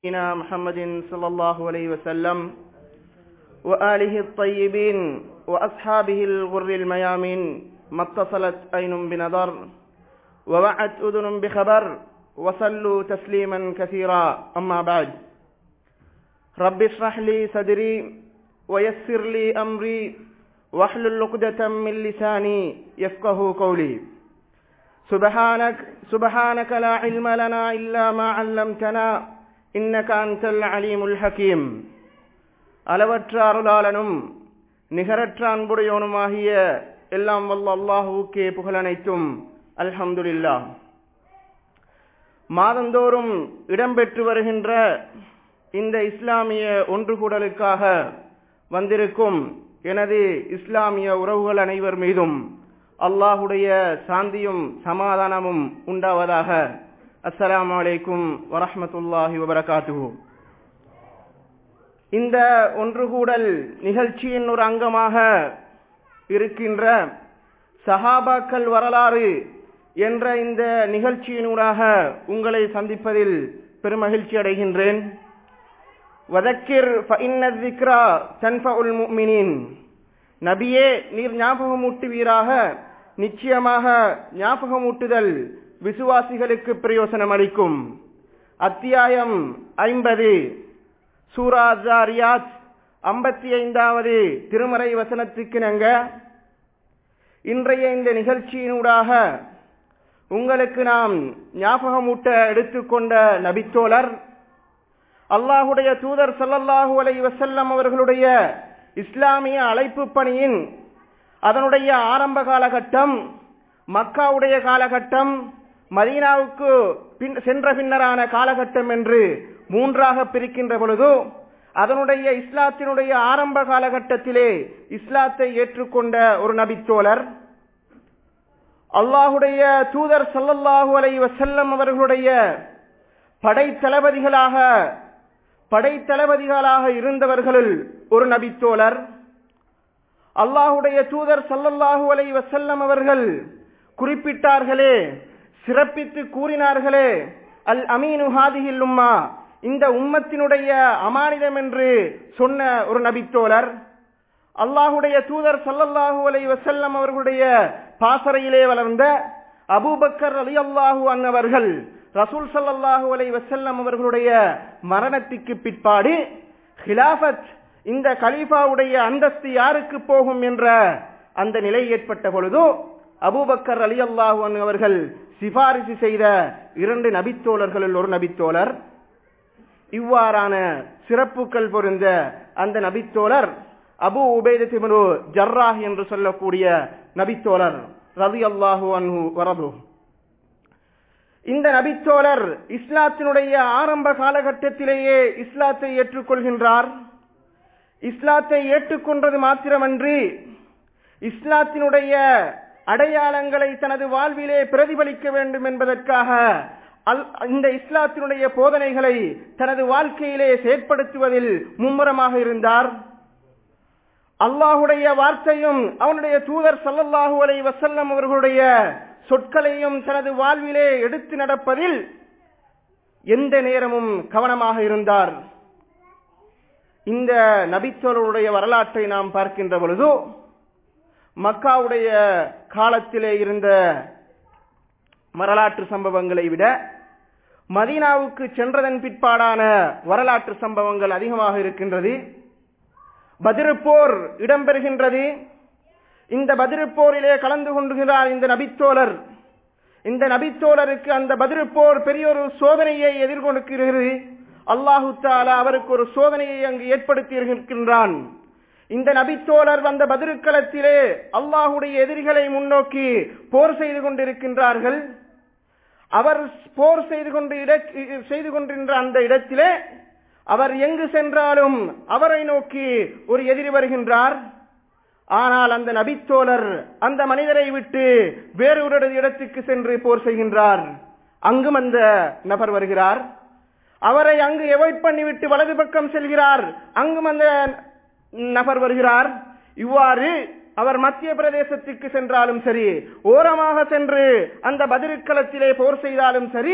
سيدنا محمد صلى الله عليه وسلم وآله الطيبين وأصحابه الغر الميامين ما اتصلت عين بنظر ووعت أذن بخبر وصلوا تسليما كثيرا أما بعد رب اشرح لي صدري ويسر لي أمري واحلل عقدة من لساني يفقه قولي سبحانك سبحانك لا علم لنا إلا ما علمتنا இன்னக அந்தல் அலீமுல் ஹக்கீம் அளவற்ற அருளாளனும் நிகரற்ற அன்புடையவனுமாகிய எல்லாம் வல்ல அல்லாஹுவுக்கே புகழனைத்தும் அல்ஹம்துலில்லா மாதந்தோறும் இடம்பெற்று வருகின்ற இந்த இஸ்லாமிய ஒன்றுகூடலுக்காக வந்திருக்கும் எனது இஸ்லாமிய உறவுகள் அனைவர் மீதும் அல்லாஹுடைய சாந்தியும் சமாதானமும் உண்டாவதாக அஸ்ஸலாமு அலைக்கும் வரஹமத்துல்லாஹி வபரகாத்துஹு இந்த ஒன்றுகூடல் நிகழ்ச்சியின் ஒரு அங்கமாக இருக்கின்ற சஹாபாக்கள் வரலாறு என்ற இந்த நிகழ்ச்சியினூடாக உங்களை சந்திப்பதில் பெருமகிழ்ச்சி அடைகின்றேன் வதக்கிர் ஃபஇன்னதிக்ரா தன்ஃபஉல் முஃமினீன் நபியே நீர் ஞாபகமூட்டுவீராக நிச்சயமாக ஞாபகமூட்டுதல் விசுவாசிகளுக்கு பிரயோசனம் அளிக்கும் அத்தியாயம் ஐம்பது சூரா ஜாரியாத் ஐம்பத்தி ஐந்தாவது திருமறை வசனத்துக்கு நங்க இன்றைய இந்த நிகழ்ச்சியினூடாக உங்களுக்கு நாம் ஞாபகமூட்ட எடுத்துக்கொண்ட நபித்தோழர் அல்லாஹுடைய தூதர் சல்லல்லாஹு அலை வசல்லம் அவர்களுடைய இஸ்லாமிய அழைப்பு பணியின் அதனுடைய ஆரம்ப காலகட்டம் மக்காவுடைய காலகட்டம் மதீனாவுக்கு பின் சென்ற பின்னரான காலகட்டம் என்று மூன்றாக பிரிக்கின்ற பொழுது அதனுடைய இஸ்லாத்தினுடைய ஆரம்ப காலகட்டத்திலே இஸ்லாத்தை ஏற்றுக்கொண்ட ஒரு நபித்தோழர் அல்லாஹுடைய தூதர் சல்லல்லாஹு அலை வசல்லம் அவர்களுடைய படை தளபதிகளாக படை தளபதிகளாக இருந்தவர்களில் ஒரு நபித்தோழர் அல்லாஹுடைய தூதர் சல்லல்லாஹு அலை வசல்லம் அவர்கள் குறிப்பிட்டார்களே சிறப்பித்து கூறினார்களே அல் அமீனு ஹாதிஹில் உம்மா இந்த உம்மத்தினுடைய அமானிதம் என்று சொன்ன ஒரு நபித்தோழர் அல்லாஹுடைய தூதர் சல்லல்லாஹு அலை வசல்லம் அவர்களுடைய பாசறையிலே வளர்ந்த அபூபக்கர் அலி அல்லாஹூ அன்னவர்கள் ரசூல் சல்லல்லாஹு அலை வசல்லம் அவர்களுடைய மரணத்துக்கு பிற்பாடு ஹிலாபத் இந்த கலீஃபாவுடைய அந்தஸ்து யாருக்கு போகும் என்ற அந்த நிலை ஏற்பட்ட பொழுது அபூபக்கர் அலி அல்லாஹூ அவர்கள் சிபாரிசு செய்த இரண்டு நபித்தோழர்களில் ஒரு நபித்தோழர் இவ்வாறான சிறப்புகள் பொருந்த அந்த நபித்தோழர் அபு உபேத திமரு ஜர்ராஹ் என்று சொல்லக்கூடிய நபித்தோழர் ரதி அல்லாஹு அன்ஹு வரது இந்த நபித்தோழர் இஸ்லாத்தினுடைய ஆரம்ப காலகட்டத்திலேயே இஸ்லாத்தை ஏற்றுக்கொள்கின்றார் இஸ்லாத்தை ஏற்றுக்கொண்டது மாத்திரமன்றி இஸ்லாத்தினுடைய அடையாளங்களை தனது வாழ்விலே பிரதிபலிக்க வேண்டும் என்பதற்காக இந்த இஸ்லாத்தினுடைய போதனைகளை தனது வாழ்க்கையிலே செயற்படுத்துவதில் மும்முரமாக இருந்தார் அல்லாஹுடைய வார்த்தையும் அவனுடைய தூதர் சல்லல்லாஹு அலை வசல்லம் அவர்களுடைய சொற்களையும் தனது வாழ்விலே எடுத்து நடப்பதில் எந்த நேரமும் கவனமாக இருந்தார் இந்த நபித்தோருடைய வரலாற்றை நாம் பார்க்கின்ற பொழுது மக்காவுடைய காலத்திலே இருந்த வரலாற்று சம்பவங்களை விட மதீனாவுக்கு சென்றதன் பிற்பாடான வரலாற்று சம்பவங்கள் அதிகமாக இருக்கின்றது பதிருப்போர் இடம்பெறுகின்றது இந்த பதிருப்போரிலே கலந்து கொண்டுகிறார் இந்த நபித்தோழர் இந்த நபித்தோழருக்கு அந்த பதிருப்போர் பெரிய ஒரு சோதனையை எதிர்கொண்டிருக்கிறது அல்லாஹு தாலா அவருக்கு ஒரு சோதனையை அங்கு ஏற்படுத்தி இருக்கின்றான் இந்த நபித்தோழர் வந்த பதிருக்களத்திலே அல்லாஹுடைய எதிரிகளை முன்னோக்கி போர் செய்து கொண்டிருக்கின்றார்கள் அவர் போர் செய்து கொண்டு செய்து கொண்டிருந்த அந்த இடத்திலே அவர் எங்கு சென்றாலும் அவரை நோக்கி ஒரு எதிரி வருகின்றார் ஆனால் அந்த நபித்தோழர் அந்த மனிதரை விட்டு வேறொரு இடத்துக்கு சென்று போர் செய்கின்றார் அங்கும் அந்த நபர் வருகிறார் அவரை அங்கு எவாய்ட் பண்ணிவிட்டு வலது பக்கம் செல்கிறார் அங்கும் அந்த நபர் வருகிறார் இவ்வாறு அவர் மத்திய பிரதேசத்திற்கு சென்றாலும் சரி ஓரமாக சென்று அந்த பதிருக்களத்திலே போர் செய்தாலும் சரி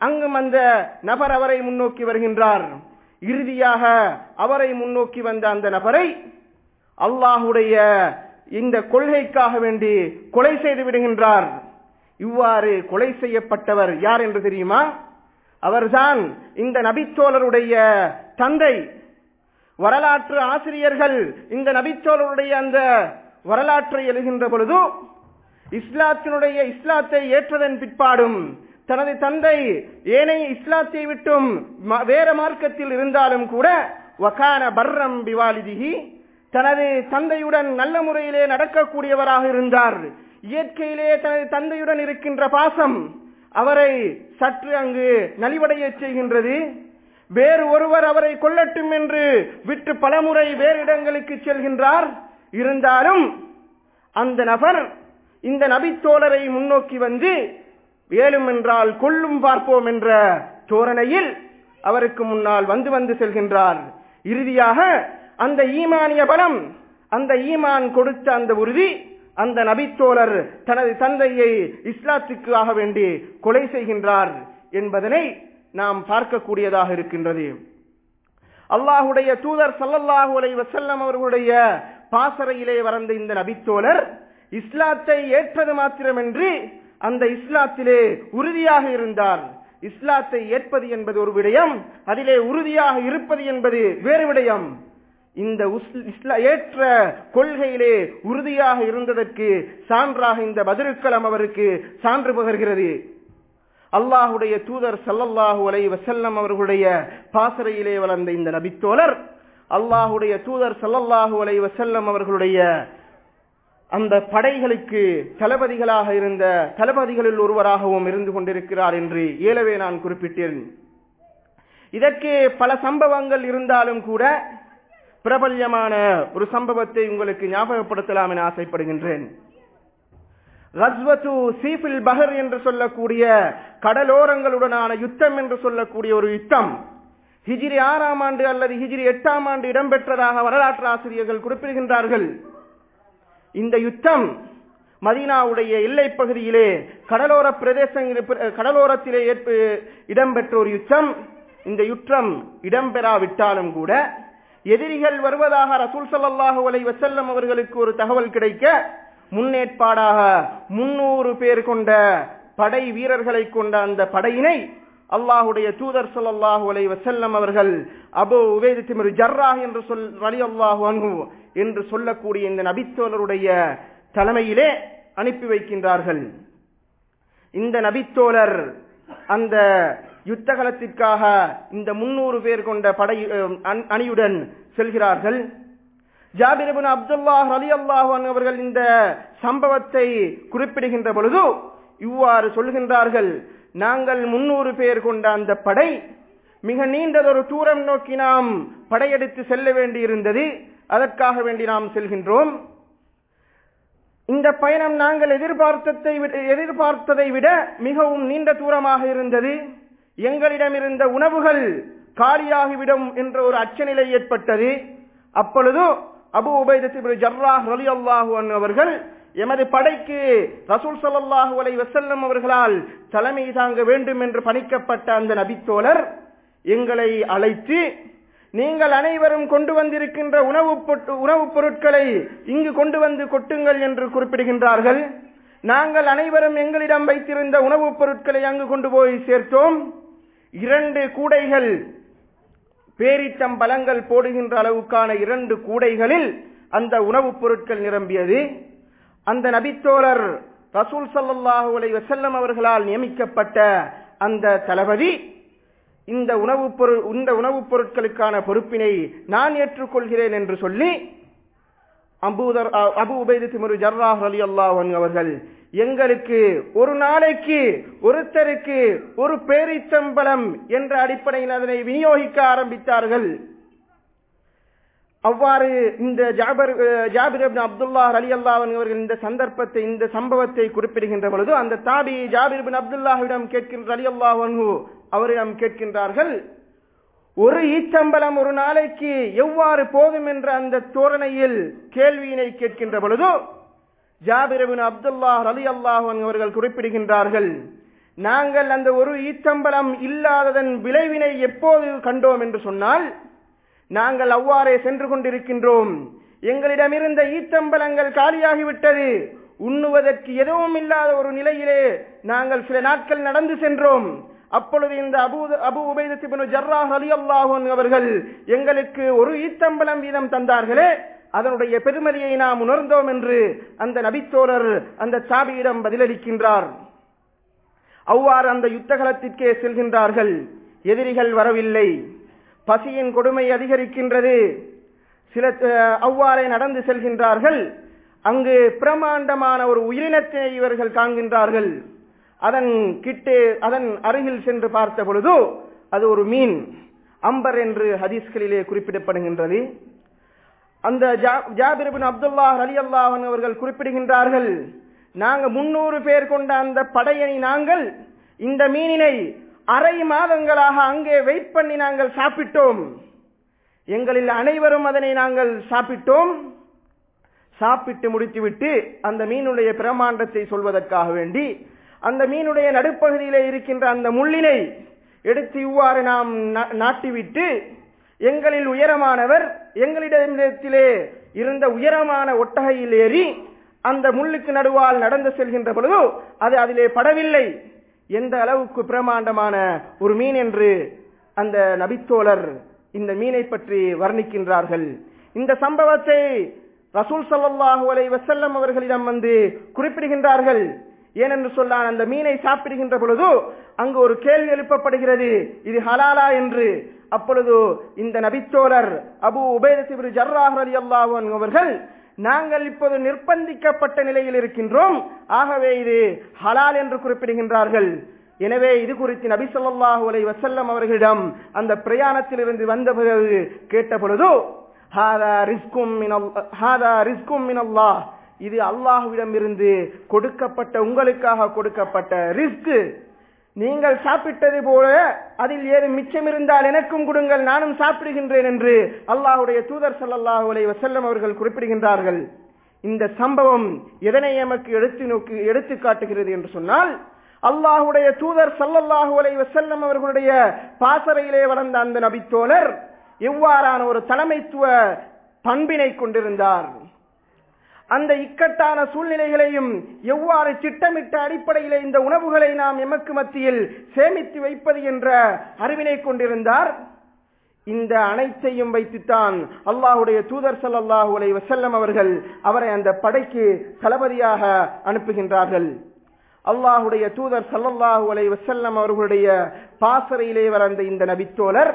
அங்கும் அந்த நபர் அவரை முன்னோக்கி வருகின்றார் இறுதியாக அவரை முன்னோக்கி வந்த அந்த நபரை அல்லாஹுடைய இந்த கொள்கைக்காக வேண்டி கொலை செய்து விடுகின்றார் இவ்வாறு கொலை செய்யப்பட்டவர் யார் என்று தெரியுமா அவர்தான் இந்த நபித்தோழருடைய தந்தை வரலாற்று ஆசிரியர்கள் இந்த நபித்தோழருடைய அந்த வரலாற்றை எழுகின்ற பொழுது இஸ்லாத்தினுடைய இஸ்லாத்தை ஏற்றதன் பிற்பாடும் தனது தந்தை ஏனைய இஸ்லாத்தை விட்டும் வேற மார்க்கத்தில் இருந்தாலும் கூட வகான பர்ரம் பிவாலிதிகி தனது தந்தையுடன் நல்ல முறையிலே நடக்கக்கூடியவராக இருந்தார் இயற்கையிலே தனது தந்தையுடன் இருக்கின்ற பாசம் அவரை சற்று அங்கு நலிவடைய செய்கின்றது வேறு ஒருவர் அவரை கொல்லட்டும் என்று விட்டு பலமுறை வேறு இடங்களுக்கு செல்கின்றார் இருந்தாலும் அந்த நபர் இந்த நபித்தோழரை முன்னோக்கி வந்து வேலும் என்றால் கொல்லும் பார்ப்போம் என்ற தோரணையில் அவருக்கு முன்னால் வந்து வந்து செல்கின்றார் இறுதியாக அந்த ஈமானிய பலம் அந்த ஈமான் கொடுத்த அந்த உறுதி அந்த நபித்தோழர் தனது தந்தையை இஸ்லாத்துக்கு ஆக வேண்டி கொலை செய்கின்றார் என்பதனை நாம் பார்க்கக்கூடியதாக இருக்கின்றது அல்லாஹுடைய தூதர் சல்லல்லாஹு அலை வசல்லம் அவர்களுடைய பாசறையிலே வளர்ந்த இந்த நபித்தோழர் இஸ்லாத்தை ஏற்றது மாத்திரமின்றி அந்த இஸ்லாத்திலே உறுதியாக இருந்தார் இஸ்லாத்தை ஏற்பது என்பது ஒரு விடயம் அதிலே உறுதியாக இருப்பது என்பது வேறு விடயம் இந்த ஏற்ற கொள்கையிலே உறுதியாக இருந்ததற்கு சான்றாக இந்த பதிருக்களம் அவருக்கு சான்று பகர்கிறது அல்லாஹுடைய தூதர் சல்லல்லாஹு அலை வசல்லம் அவர்களுடைய பாசறையிலே வளர்ந்த இந்த நபித்தோழர் அல்லாஹுடைய தூதர் சல்லல்லாஹு அலை வசல்லம் அவர்களுடைய அந்த படைகளுக்கு தளபதிகளாக இருந்த தளபதிகளில் ஒருவராகவும் இருந்து கொண்டிருக்கிறார் என்று ஏலவே நான் குறிப்பிட்டேன் இதற்கு பல சம்பவங்கள் இருந்தாலும் கூட பிரபல்யமான ஒரு சம்பவத்தை உங்களுக்கு ஞாபகப்படுத்தலாம் என ஆசைப்படுகின்றேன் ரஸ்வத்து சீஃபில் பஹர் என்று சொல்லக்கூடிய கடலோரங்களுடனான யுத்தம் என்று சொல்லக்கூடிய ஒரு யுத்தம் ஹிஜிரி ஆறாம் ஆண்டு அல்லது ஹிஜிரி எட்டாம் ஆண்டு இடம்பெற்றதாக வரலாற்று ஆசிரியர்கள் குறிப்பிடுகின்றார்கள் இந்த யுத்தம் மதீனாவுடைய எல்லை பகுதியிலே கடலோர பிரதேச கடலோரத்திலே இடம்பெற்ற ஒரு யுத்தம் இந்த யுத்தம் இடம்பெறாவிட்டாலும் கூட எதிரிகள் வருவதாக ரசூல் சல்லாஹூ அலை வசல்லம் அவர்களுக்கு ஒரு தகவல் கிடைக்க முன்னேற்பாடாக முன்னூறு பேர் கொண்ட படை வீரர்களை கொண்ட அந்த படையினை அல்லாஹுடைய தூதர் சொல்லல்லாஹு அலை வசல்லம் அவர்கள் அபு உவேது திமிரு ஜர்ராஹ் என்று சொல் அலி அல்லாஹு அன்ஹு என்று சொல்லக்கூடிய இந்த நபித்தோழருடைய தலைமையிலே அனுப்பி வைக்கின்றார்கள் இந்த நபித்தோழர் அந்த யுத்தகலத்திற்காக இந்த முன்னூறு பேர் கொண்ட படை அணியுடன் செல்கிறார்கள் ஜாபிரபின் அப்துல்லாஹ் அலி அல்லாஹ் அவர்கள் இந்த சம்பவத்தை குறிப்பிடுகின்ற பொழுது இவ்வாறு சொல்கின்றார்கள் நாங்கள் முன்னூறு பேர் கொண்ட அந்த படை மிக நீண்டதொரு தூரம் நோக்கி நாம் படையெடுத்து செல்ல வேண்டியிருந்தது அதற்காக வேண்டி நாம் செல்கின்றோம் இந்த பயணம் நாங்கள் எதிர்பார்த்ததை எதிர்பார்த்ததை விட மிகவும் நீண்ட தூரமாக இருந்தது எங்களிடம் இருந்த உணவுகள் காலியாகிவிடும் என்ற ஒரு அச்சநிலை ஏற்பட்டது அப்பொழுது அபு உபைதத்து ஜர்ராஹ் ரலி அல்லாஹு அவர்கள் எமது படைக்கு ரசூல் சல்லாஹூ அலை வசல்லம் அவர்களால் தலைமை தாங்க வேண்டும் என்று பணிக்கப்பட்ட அந்த நபித்தோழர் எங்களை அழைத்து நீங்கள் அனைவரும் கொண்டு வந்திருக்கின்ற உணவு உணவுப் பொருட்களை இங்கு கொண்டு வந்து கொட்டுங்கள் என்று குறிப்பிடுகின்றார்கள் நாங்கள் அனைவரும் எங்களிடம் வைத்திருந்த உணவுப் பொருட்களை அங்கு கொண்டு போய் சேர்த்தோம் இரண்டு கூடைகள் பேரிச்சம் பழங்கள் போடுகின்ற அளவுக்கான இரண்டு கூடைகளில் அந்த உணவுப் பொருட்கள் நிரம்பியது அந்த நபித்தோழர் ரசூல் சல்லாஹூ அலை வசல்லம் அவர்களால் நியமிக்கப்பட்ட அந்த தளபதி இந்த உணவுப் பொருள் இந்த உணவுப் பொருட்களுக்கான பொறுப்பினை நான் ஏற்றுக்கொள்கிறேன் என்று சொல்லி அபூதர் அபு உபைது திமுரு ஜர்ராஹ் அலி அல்லாஹன் அவர்கள் எங்களுக்கு ஒரு நாளைக்கு ஒருத்தருக்கு ஒரு பேரிச்சம்பளம் என்ற அடிப்படையில் அதனை விநியோகிக்க ஆரம்பித்தார்கள் அவ்வாறு இந்த ஜாபர் ஜாபிர் அப்துல்லா அலி அல்லாஹன் அவர்கள் இந்த சந்தர்ப்பத்தை இந்த சம்பவத்தை குறிப்பிடுகின்ற பொழுது அந்த தாபி ஜாபிர் பின் அப்துல்லாஹிடம் கேட்கின்ற அலி அல்லாஹு அவரிடம் கேட்கின்றார்கள் ஒரு ஈச்சம்பளம் ஒரு நாளைக்கு எவ்வாறு போதும் என்ற அந்த தோரணையில் கேள்வியினை கேட்கின்ற பொழுது ஜாபிரபின் அப்துல்லா அலி அல்லாஹன் அவர்கள் குறிப்பிடுகின்றார்கள் நாங்கள் அந்த ஒரு ஈச்சம்பளம் இல்லாததன் விளைவினை எப்போது கண்டோம் என்று சொன்னால் நாங்கள் அவ்வாறே சென்று கொண்டிருக்கின்றோம் எங்களிடமிருந்த ஈச்சம்பளங்கள் காலியாகிவிட்டது உண்ணுவதற்கு எதுவும் இல்லாத ஒரு நிலையிலே நாங்கள் சில நாட்கள் நடந்து சென்றோம் அப்பொழுது இந்த அபு அபு உபைதத்திபனு ஜர்ராஹ் அலி அல்லாஹன் அவர்கள் எங்களுக்கு ஒரு ஈத்தம்பலம் வீதம் தந்தார்களே அதனுடைய பெருமதியை நாம் உணர்ந்தோம் என்று அந்த நபித்தோழர் அந்த சாபியிடம் பதிலளிக்கின்றார் அவ்வாறு அந்த யுத்தகலத்திற்கே செல்கின்றார்கள் எதிரிகள் வரவில்லை பசியின் கொடுமை அதிகரிக்கின்றது சில அவ்வாறே நடந்து செல்கின்றார்கள் அங்கு பிரமாண்டமான ஒரு உயிரினத்தை இவர்கள் காண்கின்றார்கள் அதன் கிட்டே அதன் அருகில் சென்று பார்த்த பொழுது அது ஒரு மீன் அம்பர் என்று ஹதீஸ்களிலே குறிப்பிடப்படுகின்றது அந்த ஜாபிர்பின் அப்துல்லா அலி அல்லாஹன் அவர்கள் குறிப்பிடுகின்றார்கள் நாங்க முன்னூறு பேர் கொண்ட அந்த படையணி நாங்கள் இந்த மீனினை அரை மாதங்களாக அங்கே வெயிட் பண்ணி நாங்கள் சாப்பிட்டோம் எங்களில் அனைவரும் அதனை நாங்கள் சாப்பிட்டோம் சாப்பிட்டு முடித்துவிட்டு அந்த மீனுடைய பிரமாண்டத்தை சொல்வதற்காக வேண்டி அந்த மீனுடைய நடுப்பகுதியிலே இருக்கின்ற அந்த முள்ளினை எடுத்து இவ்வாறு நாம் நாட்டிவிட்டு எங்களில் உயரமானவர் எங்களிடத்திலே இருந்த உயரமான ஒட்டகையில் ஏறி அந்த முள்ளுக்கு நடுவால் நடந்து செல்கின்ற பொழுது அது அதிலே படவில்லை எந்த அளவுக்கு பிரமாண்டமான ஒரு மீன் என்று அந்த நபித்தோழர் இந்த மீனை பற்றி வர்ணிக்கின்றார்கள் இந்த சம்பவத்தை ரசூல் சல்லாஹூ அலை வசல்லம் அவர்களிடம் வந்து குறிப்பிடுகின்றார்கள் ஏனென்று சொல்லான் அந்த மீனை சாப்பிடுகின்ற பொழுது அங்கு ஒரு கேள்வி எழுப்பப்படுகிறது இது ஹலாலா என்று அப்பொழுது இந்த நபித்தோழர் அபு உபேதசிபு ஜர்ராஹ் அலி அல்லாஹன் அவர்கள் நாங்கள் இப்போது நிர்பந்திக்கப்பட்ட நிலையில் இருக்கின்றோம் ஆகவே இது ஹலால் என்று குறிப்பிடுகின்றார்கள் எனவே இது குறித்து நபி சொல்லாஹு அலை வசல்லம் அவர்களிடம் அந்த பிரயாணத்தில் இருந்து வந்த பிறகு கேட்ட பொழுது இது அல்லாஹுவிடம் இருந்து கொடுக்கப்பட்ட உங்களுக்காக கொடுக்கப்பட்ட ரிஸ்க் நீங்கள் சாப்பிட்டது போல அதில் ஏது மிச்சம் இருந்தால் எனக்கும் கொடுங்கள் நானும் சாப்பிடுகின்றேன் என்று அல்லாஹுடைய தூதர் சல்லாஹூ அலை வசல்லம் அவர்கள் குறிப்பிடுகின்றார்கள் இந்த சம்பவம் எதனை எமக்கு எடுத்து நோக்கி எடுத்து காட்டுகிறது என்று சொன்னால் அல்லாஹுடைய தூதர் சல்லல்லாஹு அலை வசல்லம் அவர்களுடைய பாசறையிலே வளர்ந்த அந்த நபித்தோழர் எவ்வாறான ஒரு தலைமைத்துவ பண்பினை கொண்டிருந்தார் அந்த இக்கட்டான சூழ்நிலைகளையும் எவ்வாறு திட்டமிட்ட அடிப்படையில் இந்த உணவுகளை நாம் எமக்கு மத்தியில் சேமித்து வைப்பது என்ற அறிவினை கொண்டிருந்தார் இந்த அனைத்தையும் வைத்துத்தான் அல்லாஹுடைய தூதர் சல்லாஹூ அலை வசல்லம் அவர்கள் அவரை அந்த படைக்கு தளபதியாக அனுப்புகின்றார்கள் அல்லாஹுடைய தூதர் சல்லல்லாஹூ அலை வசல்லம் அவர்களுடைய பாசறையிலே வளர்ந்த இந்த நபித்தோழர்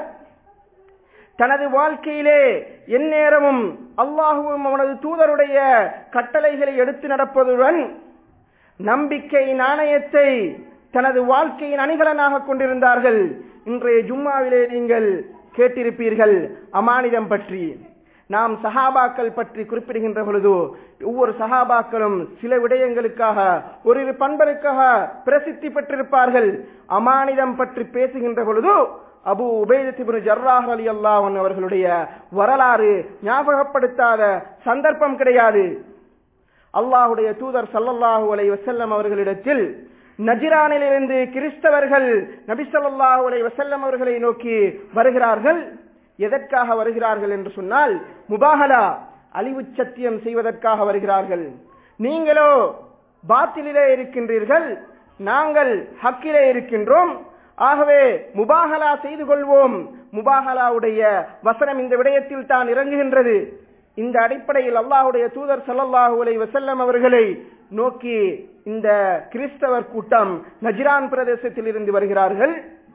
தனது வாழ்க்கையிலே எந்நேரமும் அல்லாஹுவும் அவனது தூதருடைய கட்டளைகளை எடுத்து நடப்பதுடன் நம்பிக்கை நாணயத்தை தனது வாழ்க்கையின் அணிகலனாக கொண்டிருந்தார்கள் இன்றைய ஜும்மாவிலே நீங்கள் கேட்டிருப்பீர்கள் அமானிதம் பற்றி நாம் சஹாபாக்கள் பற்றி குறிப்பிடுகின்ற பொழுது ஒவ்வொரு சஹாபாக்களும் சில விடயங்களுக்காக ஒரு பண்பனுக்காக பிரசித்தி பெற்றிருப்பார்கள் அமானிதம் பற்றி பேசுகின்ற பொழுது அபு உபேதத்திபுன் ஜர்ராஹ் அலி அல்லாஹன் அவர்களுடைய வரலாறு ஞாபகப்படுத்தாத சந்தர்ப்பம் கிடையாது அல்லாஹுடைய தூதர் சல்லல்லாஹு அலை வசல்லம் அவர்களிடத்தில் நஜிரானிலிருந்து கிறிஸ்தவர்கள் நபிசல்லாஹு அலை வசல்லம் அவர்களை நோக்கி வருகிறார்கள் எதற்காக வருகிறார்கள் என்று சொன்னால் முபாகலா அழிவு சத்தியம் செய்வதற்காக வருகிறார்கள் நீங்களோ பாத்திலே இருக்கின்றீர்கள் நாங்கள் ஹக்கிலே இருக்கின்றோம் ஆகவே முபாகலா செய்து கொள்வோம் முபாகலாவுடைய வசனம் இந்த விடயத்தில் தான் இறங்குகின்றது இந்த அடிப்படையில் அல்லாஹுடைய தூதர் சல்லல்லாஹு அலை வசல்லம் அவர்களை நோக்கி இந்த கிறிஸ்தவர் கூட்டம் நஜிரான் பிரதேசத்தில் இருந்து வருகிறார்கள்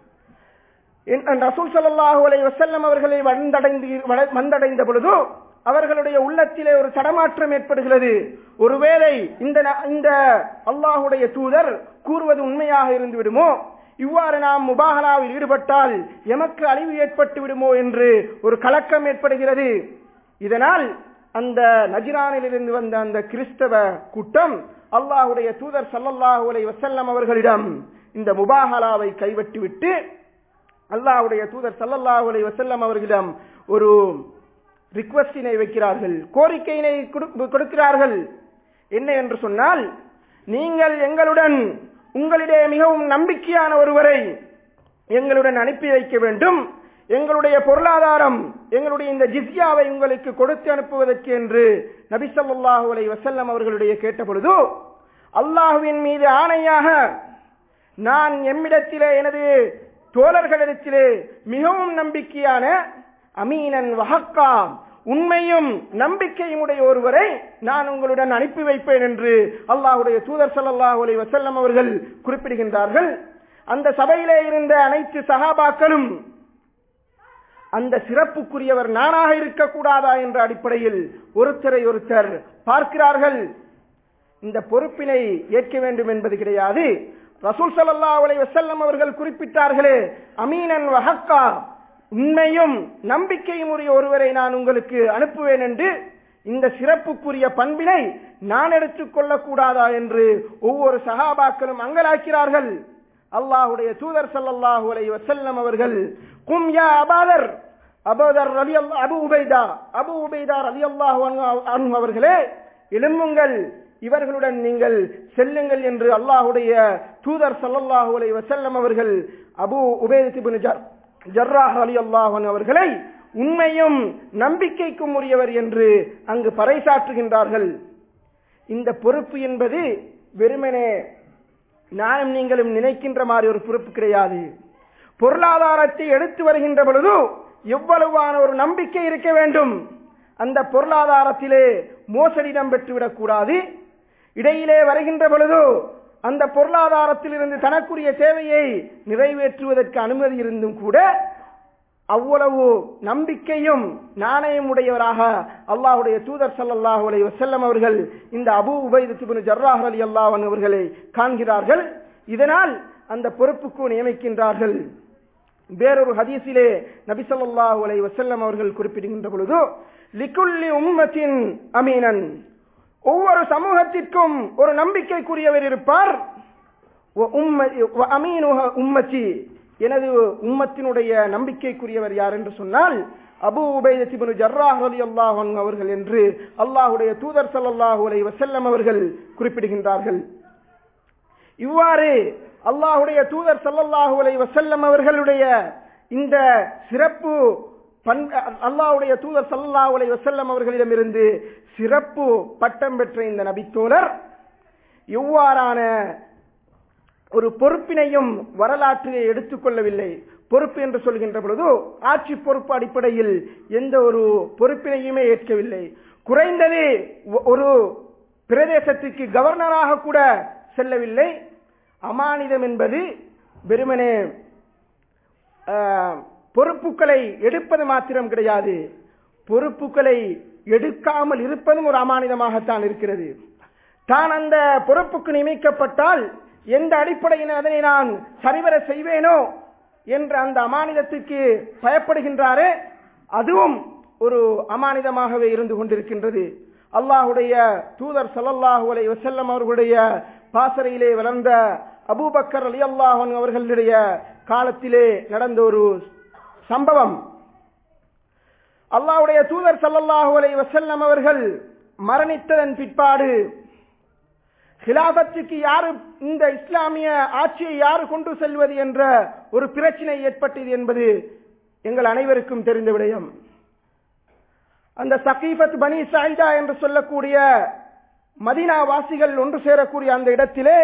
ரசூல் சல்லாஹூ அலை வசல்லம் அவர்களை வந்தடைந்து வந்தடைந்த பொழுது அவர்களுடைய உள்ளத்திலே ஒரு தடமாற்றம் ஏற்படுகிறது ஒருவேளை இந்த இந்த அல்லாஹுடைய தூதர் கூறுவது உண்மையாக இருந்து விடுமோ இவ்வாறு நாம் முபாகலாவில் ஈடுபட்டால் எமக்கு அழிவு ஏற்பட்டு விடுமோ என்று ஒரு கலக்கம் ஏற்படுகிறது இதனால் அந்த நஜிரானிலிருந்து வந்த அந்த கிறிஸ்தவ கூட்டம் அல்லாஹுடைய தூதர் சல்லல்லாஹு அலை வசல்லம் அவர்களிடம் இந்த முபாகலாவை கைவிட்டுவிட்டு அல்லாஹுடைய தூதர் சல்லல்லாஹு அலை வசல்லம் அவர்களிடம் ஒரு ரிக்வஸ்டினை வைக்கிறார்கள் கோரிக்கையினை கொடுக்கிறார்கள் என்ன என்று சொன்னால் நீங்கள் எங்களுடன் உங்களிடையே மிகவும் நம்பிக்கையான ஒருவரை எங்களுடன் அனுப்பி வைக்க வேண்டும் எங்களுடைய பொருளாதாரம் எங்களுடைய இந்த ஜிஸ்யாவை உங்களுக்கு கொடுத்து அனுப்புவதற்கு என்று நபி ஸல்லல்லாஹு அலைஹி வஸல்லம் அவர்களுடைய கேட்ட பொழுது அல்லாஹுவின் மீது ஆணையாக நான் எம்மிடத்திலே எனது தோழர்களிடத்திலே மிகவும் நம்பிக்கையான அமீனன் வஹக்கா உண்மையும் நம்பிக்கையும் உடைய ஒருவரை நான் உங்களுடன் அனுப்பி வைப்பேன் என்று அல்லாஹுடைய தூதர் ஸல்லல்லாஹு அலைஹி வஸல்லம் அவர்கள் குறிப்பிடுகின்றார்கள் அந்த சபையிலே இருந்த அனைத்து சகாபாக்களும் அந்த சிறப்புக்குரியவர் நானாக இருக்கக்கூடாதா என்ற அடிப்படையில் ஒருத்தரை ஒருத்தர் பார்க்கிறார்கள் இந்த பொறுப்பினை ஏற்க வேண்டும் என்பது கிடையாது ரசூல் ஸல்லல்லாஹு அலைஹி வஸல்லம் அவர்கள் குறிப்பிட்டார்களே அமீனன் வஹக்கா உண்மையும் நம்பிக்கையும் உரிய ஒருவரை நான் உங்களுக்கு அனுப்புவேன் என்று இந்த சிறப்புக்குரிய பண்பினை நான் எடுத்துக்கொள்ளக் கூடாதா என்று ஒவ்வொரு சகாபாக்களும் அங்கலாக்கிறார்கள் அல்லாஹுடைய தூதர் ஸல்லல்லாஹு அலைஹி வஸல்லம் அவர்கள் கும் யா அபாதர் அபூதர் ரலியல்லாஹு அபு உபைதா அபு உபைதா ரலியல்லாஹு அன்ஹு அவர்களே எழும்புங்கள் இவர்களுடன் நீங்கள் செல்லுங்கள் என்று அல்லாஹுடைய தூதர் ஸல்லல்லாஹு அலைஹி வஸல்லம் அவர்கள் அபு உபைதத் இப்னு ஜர்ராஹ் ரலியல்லாஹு அன்ஹு அவர்களை உண்மையும் நம்பிக்கைக்கும் உரியவர் என்று அங்கு பறைசாற்றுகின்றார்கள் இந்த பொறுப்பு என்பது வெறுமனே நானும் நீங்களும் நினைக்கின்ற மாதிரி ஒரு பொறுப்பு கிடையாது பொருளாதாரத்தை எடுத்து வருகின்ற பொழுது எவ்வளவான ஒரு நம்பிக்கை இருக்க வேண்டும் அந்த பொருளாதாரத்திலே மோசடி இடம்பெற்றுவிடக் கூடாது இடையிலே வருகின்ற பொழுது அந்த பொருளாதாரத்தில் இருந்து தனக்குரிய தேவையை நிறைவேற்றுவதற்கு அனுமதி இருந்தும் கூட அவ்வளவு நம்பிக்கையும் நாணயம் உடையவராக அல்லாஹுடைய தூதர் ஸல்லல்லாஹு அலைஹி வஸல்லம் அவர்கள் இந்த அபூ உபைதத் இப்னு ஜர்ராஹ் ரலியல்லாஹு அன்ஹு அவர்களை காண்கிறார்கள் இதனால் அந்த பொறுப்புக்கு நியமிக்கின்றார்கள் வேறொரு ஹதீஸிலே நபி ஸல்லல்லாஹு அலைஹி வஸல்லம் அவர்கள் குறிப்பிடுகின்ற பொழுது லிகுல்லி உம்மத்தின் அமீனன் ஒவ்வொரு சமூகத்திற்கும் ஒரு நம்பிக்கைக்குரியவர் இருப்பார் வ உம்ம- வ அமீனுஹ உம்மத்தி எனது உம்மத்தினுடைய நம்பிக்கைக்குரியவர் யார் என்று சொன்னால் அபூ உபைதத் இப்னு ஜர்ராஹ் ரலியல்லாஹு அன்ஹு அவர்கள் என்று அல்லாஹ்வுடைய தூதர் ஸல்லல்லாஹு அலைஹி வஸல்லம் அவர்கள் குறிப்பிடுகின்றார்கள் இவ்வாறு அல்லாஹுடைய தூதர் ஸல்லல்லாஹு அலைஹி வஸல்லம் அவர்களுடைய இந்த சிறப்பு பண் அல்லாஹ்வுடைய தூதர் ஸல்லல்லாஹு அலைஹி வஸல்லம் அவர்களிடமிருந்து சிறப்பு பட்டம் பெற்ற இந்த நபித்தோழர் எவ்வாறான ஒரு பொறுப்பினையும் வரலாற்றிலே எடுத்துக்கொள்ளவில்லை பொறுப்பு என்று சொல்கின்ற பொழுது ஆட்சி பொறுப்பு அடிப்படையில் எந்த ஒரு பொறுப்பினையுமே ஏற்கவில்லை குறைந்தது ஒ- ஒரு பிரதேசத்துக்கு கவர்னராக கூட செல்லவில்லை அமானிதம் என்பது வெறுமனே ஆஹ், பொறுப்புகளை எடுப்பது மாத்திரம் கிடையாது பொறுப்புகளை எடுக்காமல் இருப்பதும் ஒரு அமானிதமாகத்தான் இருக்கிறது தான் அந்த பொறுப்புக்கு நியமிக்கப்பட்டால் எந்த அடிப்படையில் அதனை நான் சரிவர செய்வேனோ என்ற அந்த அமானிதத்துக்கு பயப்படுகின்றாரே அதுவும் ஒரு அமானிதமாகவே இருந்து கொண்டிருக்கின்றது அல்லாஹுடைய தூதர் ஸல்லல்லாஹு அலைஹி வஸல்லம் அவர்களுடைய பாசறையிலே வளர்ந்த அபூபக்கர் ரலியல்லாஹு அன்ஹு அவர்களுடைய காலத்திலே நடந்த ஒரு சம்பவம் அல்லாஹ்வுடைய தூதர் ஸல்லல்லாஹு அலைஹி வஸல்லம் அவர்கள் மரணித்ததன் பிற்பாடு ஹிலாபத்துக்கு யாரு இந்த இஸ்லாமிய ஆட்சியை யாரு கொண்டு செல்வது என்ற ஒரு பிரச்சனை ஏற்பட்டது என்பது எங்கள் அனைவருக்கும் தெரிந்த விடயம் அந்த சகீஃபத் பனி சாயிதா என்று சொல்லக்கூடிய மதீனா வாசிகள் ஒன்று சேரக்கூடிய அந்த இடத்திலே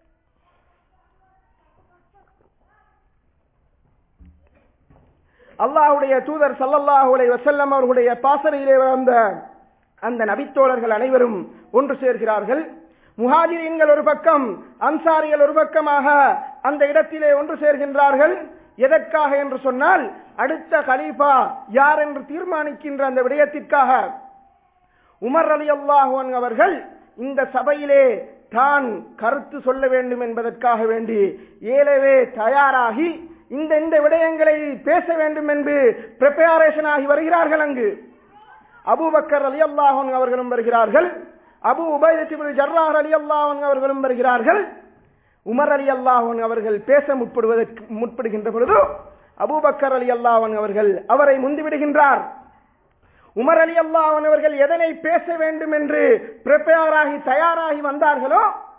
அல்லாஹ்வுடைய தூதர் ஸல்லல்லாஹு அலைஹி வஸல்லம் அவர்களுடைய பாசறையிலே வந்த அந்த நபித்தோழர்கள் அனைவரும் ஒன்று சேர்கிறார்கள் முஹாஜிரீன்கள் ஒரு பக்கம் அன்சாரிகள் ஒரு பக்கமாக அந்த இடத்திலே ஒன்று சேர்கின்றார்கள் எதற்காக என்று சொன்னால் அடுத்த கலீஃபா யார் என்று தீர்மானிக்கின்ற அந்த விடயத்திற்காக உமர் அலி அல்லாஹுவன் அவர்கள் இந்த சபையிலே தான் கருத்து சொல்ல வேண்டும் என்பதற்காக வேண்டி ஏலவே தயாராகி இந்த இந்த விடயங்களை பேச வேண்டும் என்று பிரிப்பரேஷன் ஆகி வருகிறார்கள் அங்கு அபூபக்கர் அலி அல்லாஹன் அவர்களும் வருகிறார்கள் அபு உபைதத்திபுல் ஜர்ராஹ் அலி அல்லாஹன் அவர்களும் வருகிறார்கள் உமர் அலி அல்லாஹன் அவர்கள் பேச முற்படுவதற்கு முற்படுகின்ற பொழுது அபூபக்கர் அலி அல்லாஹன் அவர்கள் அவரை முந்திவிடுகின்றார் உமர் அலி அல்லாஹன் அவர்கள் எதனை பேச வேண்டும் என்று பிரிப்பேர் ஆகி தயாராகி வந்தார்களோ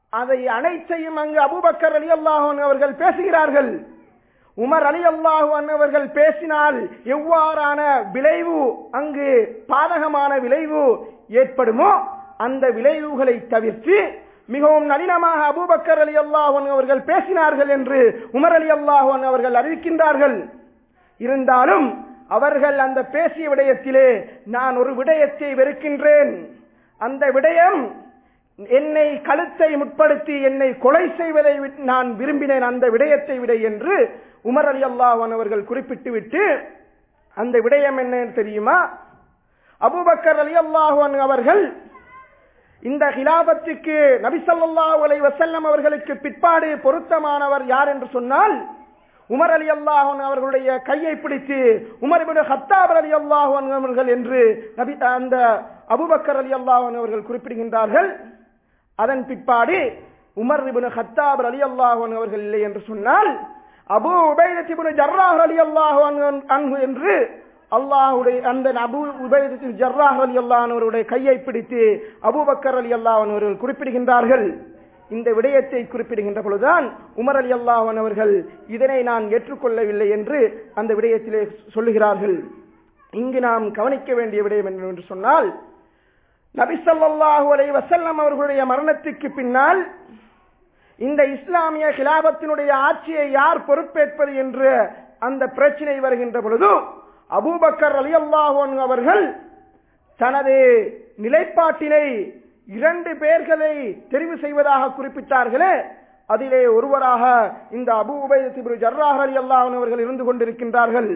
அதை அனைத்தையும் அங்கு அபூபக்கர் அலி அல்லாஹன் அவர்கள் பேசுகிறார்கள் உமர் அலி அல்லாஹன் அவர்கள் பேசினால் எவ்வாறான விளைவு அங்கு பாதகமான விளைவு ஏற்படுமோ அந்த விளைவுகளை தவிர்த்து மிகவும் நளினமாக அபூபக்கர் அலி அல்லாஹன் அவர்கள் பேசினார்கள் என்று உமர் அலி அல்லாஹன் அவர்கள் அறிவிக்கின்றார்கள் இருந்தாலும் அவர்கள் அந்த பேசிய விடயத்திலே நான் ஒரு விடயத்தை வெறுக்கின்றேன் அந்த விடயம் என்னை கழுத்தை முற்படுத்தி என்னை கொலை செய்வதை வி- நான் விரும்பினேன் அந்த விடயத்தை விட என்று உமர் அலி அல்லாஹன் அவர்கள் குறிப்பிட்டு விட்டு அந்த விடயம் என்ன தெரியுமா அபூபக்கர் அலி அல்லாஹன் அவர்கள் இந்த ஹிலாபத்துக்கு நபிசல்லாஹு அலைஹி வஸல்லம் அவர்களுக்கு பிற்பாடு பொருத்தமானவர் யார் என்று சொன்னால் உமர் அலி அல்லாஹன் அவர்களுடைய கையை பிடித்து உமர் இப்னு ஹத்தாப் அலி அல்லாஹன் அவர்கள் என்று நபி அந்த அபூபக்கர் அலி அல்லாஹன் அவர்கள் குறிப்பிடுகின்றார்கள் அதன் பிற்பாடு உமர் இப்னு ஹத்தாப் அலி அல்லாஹன் அவர்கள் இல்லை என்று சொன்னால் அபூ உபைதத் இப்னு ஜர்ராஹ் அலி அல்லாஹு அன்ஹு என்று அல்லாஹுடைய அந்த அபு உபைதத்தில் ஜர்ராஹ் அலி அல்லாஹனுடைய கையை பிடித்து அபூபக்கர் அலி அல்லாஹன் அவர்கள் குறிப்பிடுகின்றார்கள் இந்த விடயத்தை குறிப்பிடுகின்ற பொழுதுதான் உமர் அலி அல்லாஹன் அவர்கள் இதனை நான் ஏற்றுக்கொள்ளவில்லை என்று அந்த விடயத்திலே சொல்லுகிறார்கள் இங்கு நாம் கவனிக்க வேண்டிய விடயம் என்னவென்று சொன்னால் நபிசல்லாஹு அலைஹி வஸல்லம் அவர்களுடைய மரணத்துக்கு பின்னால் இந்த இஸ்லாமிய கிலாபத்தினுடைய ஆட்சியை யார் பொறுப்பேற்பது என்று அந்த பிரச்சனை வருகின்ற பொழுது அபூபக்கர் அலி அவர்கள் தனது நிலைப்பாட்டினை இரண்டு பேர்களை தெரிவு செய்வதாக குறிப்பிட்டார்களே அதிலே ஒருவராக இந்த அபு உபைதிபுரு ஜர்ராஹ் அலி அல்லாஹன் அவர்கள் இருந்து கொண்டிருக்கின்றார்கள்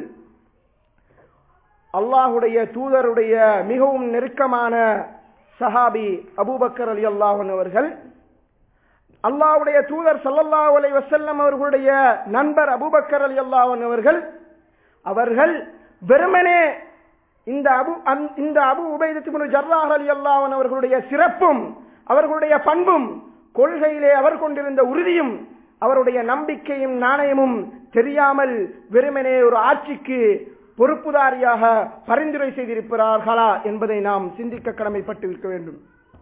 அல்லாஹுடைய தூதருடைய மிகவும் நெருக்கமான சஹாபி அபூபக்கர் அலி அல்லாஹன் அவர்கள் அல்லாஹ்வுடைய தூதர் ஸல்லல்லாஹு அலைஹி வஸல்லம் அவர்களுடைய நண்பர் அபூபக்கர் அலி அல்லாஹன் அவர்கள் அவர்கள் வெறுமனே இந்த அபு அந்த- இந்த அபு உபைதத்து ஜர்ராஹ் அலி அல்லாஹன் அவர்களுடைய சிறப்பும் அவர்களுடைய பண்பும் கொள்கையிலே அவர் கொண்டிருந்த உறுதியும் அவருடைய நம்பிக்கையும் நாணயமும் தெரியாமல் வெறுமனே ஒரு ஆட்சிக்கு பொறுப்புதாரியாக பரிந்துரை செய்திருக்கிறார்களா என்பதை நாம் சிந்திக்க கடமைப்பட்டு இருக்க வேண்டும்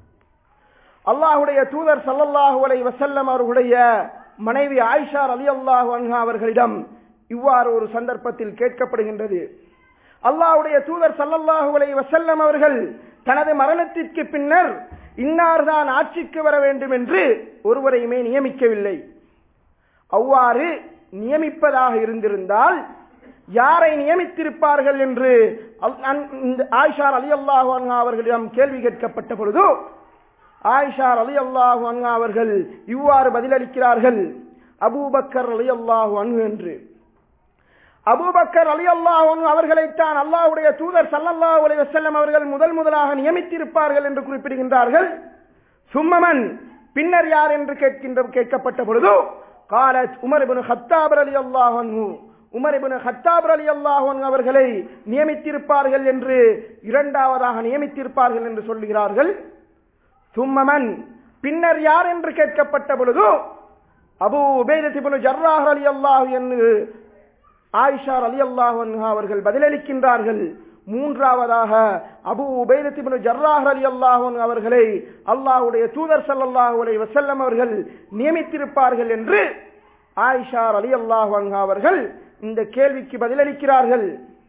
அல்லாஹுடைய தூதர் ஸல்லல்லாஹு அலைஹி வஸல்லம் அவர்களுடைய மனைவி ஆயிஷா ரலியல்லாஹு அன்ஹா அவர்களிடம் இவ்வாறு ஒரு சந்தர்ப்பத்தில் கேட்கப்படுகின்றது அல்லாஹ்வுடைய தூதர் ஸல்லல்லாஹு அலைஹி வஸல்லம் அவர்கள் தனது மரணத்திற்கு பின்னர் இன்னார்தான் ஆட்சிக்கு வர வேண்டும் என்று ஒருவரையுமே நியமிக்கவில்லை அவ்வாறு நியமிப்பதாக இருந்திருந்தால் யாரை நியமித்திருப்பார்கள் என்று அல்- அன்- இந்த ஆயிஷா அலி அல்லாஹு அவர்களிடம் கேள்வி கேட்கப்பட்ட பொழுது ஆயிஷா அலி அல்லாஹு அவர்கள் இவ்வாறு பதிலளிக்கிறார்கள் அபூபக்கர் அலி அல்லாஹு அன்ஹு என்று அபூபக்கர் அலி அல்லாஹ் அவர்களைத்தான் அல்லாஹ்வுடைய தூதர் ஸல்லல்லாஹு அலைஹி வஸல்லம் அவர்கள் முதல் முதலாக நியமித்திருப்பார்கள் என்று குறிப்பிடுகின்றார்கள் சும்மமன் பின்னர் யார் என்று கேட்கின்ற கேட்கப்பட்ட பொழுது காலத் உமர் இப்னு ஹத்தாப் ரலியல்லாஹு அன்ஹு உமர் இப்னு ஹத்தாப் ரலியல்லாஹு அன்ஹு அவர்களை நியமித்திருப்பார்கள் என்று இரண்டாவதாக நியமித்திருப்பார்கள் என்று சொல்லுகிறார்கள் சும்மமன் பின்னர் யார் என்று கேட்கப்பட்ட பொழுது அபு உபைதத் இப்னு ஜர்ராஹ் ரலியல்லாஹு என்று ஆயிஷா ரலியல்லாஹு அன்ஹா அவர்கள் பதிலளிக்கின்றார்கள் மூன்றாவதாக அபு உபைதத் இப்னு ஜர்ராஹ் ரலியல்லாஹு அன்ஹு அவர்களை அல்லாஹ்வுடைய தூதர் ஸல்லல்லாஹு அலைஹி வஸல்லம் அவர்கள் நியமித்திருப்பார்கள் என்று ஆயிஷா ரலியல்லாஹு அன்ஹா அவர்கள் இந்த கேள்விக்கு பதிலளிக்கிறார்கள்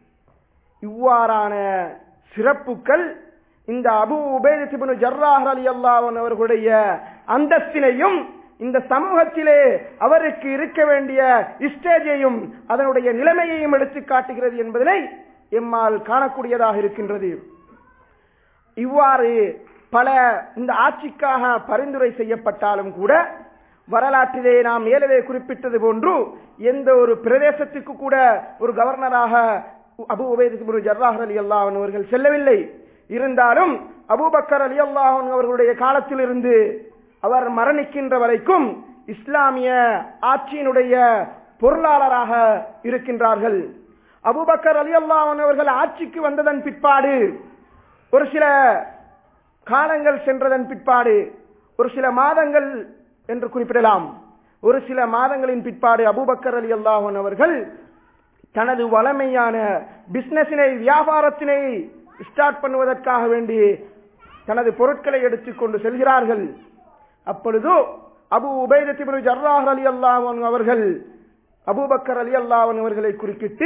இவ்வாறான சிறப்புகள் இந்த அபு உபைதத் இப்னு ஜர்ராஹ் ரலியல்லாஹு அன்ஹு அவர்களுடைய அந்தஸ்தினையும் இந்த சமூகத்திலே அவருக்கு இருக்க வேண்டிய ஸ்டேஜையும் அதனுடைய நிலைமையையும் எடுத்து காட்டுகிறது என்பதனை எம்மால் காணக்கூடியதாக இருக்கின்றது இவ்வாறு பல இந்த ஆட்சிக்காக பரிந்துரை செய்யப்பட்டாலும் கூட வரலாற்றிலே நாம் ஏலவே குறிப்பிட்டது போன்று எந்த ஒரு பிரதேசத்துக்கு கூட ஒரு கவர்னராக அபு உபைது ஜர்ராஹ் அலி அல்லாஹன் அவர்கள் செல்லவில்லை இருந்தாலும் அபூபக்கர் அலி அல்லாஹன் அவர்களுடைய காலத்திலிருந்து அவர் மரணிக்கின்ற வரைக்கும் இஸ்லாமிய ஆட்சியினுடைய பொருளாளராக இருக்கின்றார்கள் அபூபக்கர் அலி அல்லாஹன் அவர்கள் ஆட்சிக்கு வந்ததன் பிற்பாடு ஒரு சில காலங்கள் சென்றதன் பிற்பாடு ஒரு சில மாதங்கள் என்று குறிப்பிடலாம் ஒரு சில மாதங்களின் பிற்பாடு அபூபக்கர் அலி அல்லாஹன் அவர்கள் தனது வளமையான பிசினஸினை வியாபாரத்தினை ஸ்டார்ட் பண்ணுவதற்காக வேண்டி தனது பொருட்களை எடுத்துக்கொண்டு செல்கிறார்கள் அப்பொழுது அபு உபைதத்திபுரு ஜர்ராஹ் அலி அல்லாஹன் அவர்கள் அபூபக்கர் அலி அல்லாஹன் அவர்களை குறுக்கிட்டு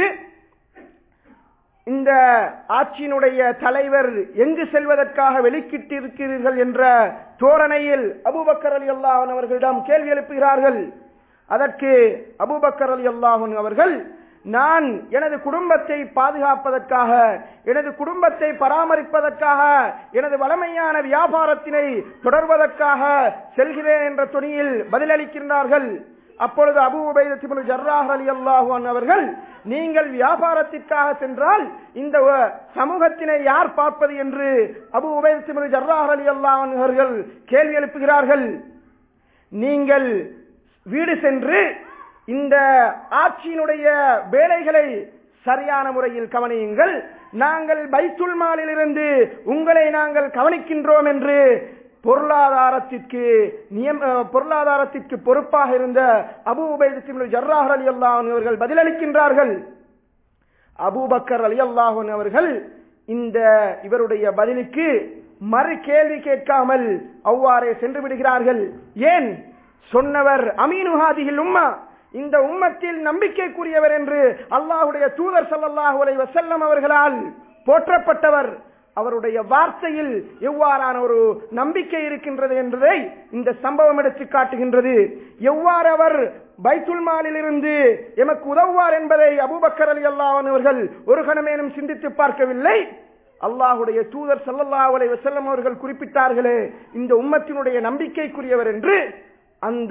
இந்த ஆட்சியினுடைய தலைவர் எங்கு செல்வதற்காக வெளிக்கிட்டிருக்கிறீர்கள் என்ற தோரணையில் அபூபக்கர் அலி அல்லாஹன் அவர்களிடம் கேள்வி எழுப்புகிறார்கள் அதற்கு அபூபக்கர் அலி அல்லாஹன் அவர்கள் நான் எனது குடும்பத்தை பாதுகாப்பதற்காக எனது குடும்பத்தை பராமரிப்பதற்காக எனது வளமையான வியாபாரத்தினை தொடர்வதற்காக செல்கிறேன் என்ற துணியில் பதிலளிக்கின்றார்கள் அப்பொழுது அபு உபைதத்திபுல் ஜர்ராஹ் அலி அல்லாஹு அவர்கள் நீங்கள் வியாபாரத்திற்காக சென்றால் இந்த சமூகத்தினை யார் பார்ப்பது என்று அபு உபைதத்திபுல் ஜர்ராஹ் அலி அல்லாஹ் அவர்கள் கேள்வி எழுப்புகிறார்கள் நீங்கள் வீடு சென்று இந்த ஆட்சியினுடைய வேலைகளை சரியான முறையில் கவனியுங்கள் நாங்கள் பைத்துல் மாலிலிருந்து உங்களை நாங்கள் கவனிக்கின்றோம் என்று பொருளாதாரத்திற்கு நியம் பொருளாதாரத்திற்கு பொறுப்பாக இருந்த அபு உபைதத்தின் ஜர்ராஹ் அலி அல்லாஹன் அவர்கள் பதிலளிக்கின்றார்கள் அபூபக்கர் அலி அல்லாஹன் அவர்கள் இந்த இவருடைய பதிலுக்கு மறு கேள்வி கேட்காமல் அவ்வாறே சென்று விடுகிறார்கள் ஏன் சொன்னவர் அமீனுஹாதிகள் உம்மா இந்த உம்மத்தில் நம்பிக்கைக்குரியவர் என்று அல்லாஹுடைய தூதர் சல்லாஹூ அலை வசல்லம் அவர்களால் போற்றப்பட்டவர் அவருடைய வார்த்தையில் எவ்வாறான ஒரு நம்பிக்கை இருக்கின்றது என்பதை இந்த சம்பவம் எடுத்து காட்டுகின்றது எவ்வாறு அவர் பைத்துல் மாலிலிருந்து எமக்கு உதவுவார் என்பதை அபூபக்கர் அலி அல்லாஹன் அவர்கள் ஒரு கணமேனும் சிந்தித்து பார்க்கவில்லை அல்லாஹுடைய தூதர் சல்லல்லாஹு அலை வசல்லம் அவர்கள் குறிப்பிட்டார்களே இந்த உம்மத்தினுடைய நம்பிக்கைக்குரியவர் என்று அந்த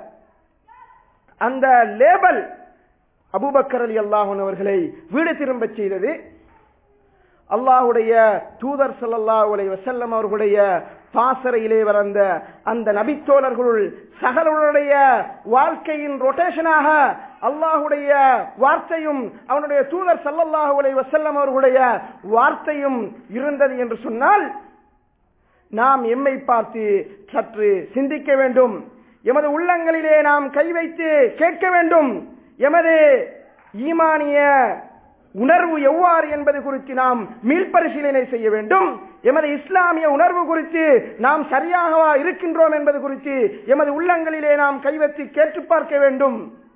அந்த லேபல் அபூபக்கர் அலி அல்லாஹன் அவர்களை வீடு திரும்ப செய்தது அல்லாஹுடைய தூதர் சல்லல்லாஹு அலை வசல்லம் அவர்களுடைய பாசறையிலே வளர்ந்த அந்த நபித்தோழர்களுள் சகலுடைய வாழ்க்கையின் ரொட்டேஷனாக அல்லாஹுடைய வார்த்தையும் அவனுடைய தூதர் சல்லல்லாஹு அலை வசல்லம் அவர்களுடைய வார்த்தையும் இருந்தது என்று சொன்னால் நாம் எம்மை பார்த்து சற்று சிந்திக்க வேண்டும் எமது உள்ளங்களிலே நாம் கை வைத்து கேட்க வேண்டும் எமது ஈமானிய உணர்வு எவ்வாறு என்பது குறித்து நாம் மீள்பரிசீலனை செய்ய வேண்டும் எமது இஸ்லாமிய உணர்வு குறித்து நாம் சரியாக இருக்கின்றோம் என்பது குறித்து எமது உள்ளங்களிலே நாம் கைவற்றி கேட்டு பார்க்க வேண்டும்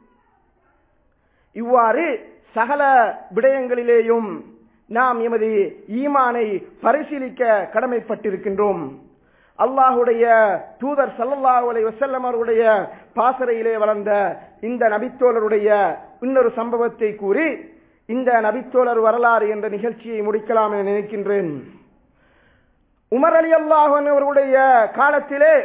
இவ்வாறு சகல விடயங்களிலேயும் நாம் எமது ஈமானை பரிசீலிக்க கடமைப்பட்டிருக்கின்றோம் அல்லாஹுடைய தூதர் சல்லல்லாஹு அலை வசல்லம் அவருடைய பாசறையிலே வளர்ந்த இந்த நபித்தோழருடைய இன்னொரு சம்பவத்தை கூறி இந்த நபித்தோழர் வரலாறு என்ற நிகழ்ச்சியை முடிக்கலாம் என நினைக்கின்றேன் உமர் அலி அல்லாஹன் அவர்களுடைய காலத்திலே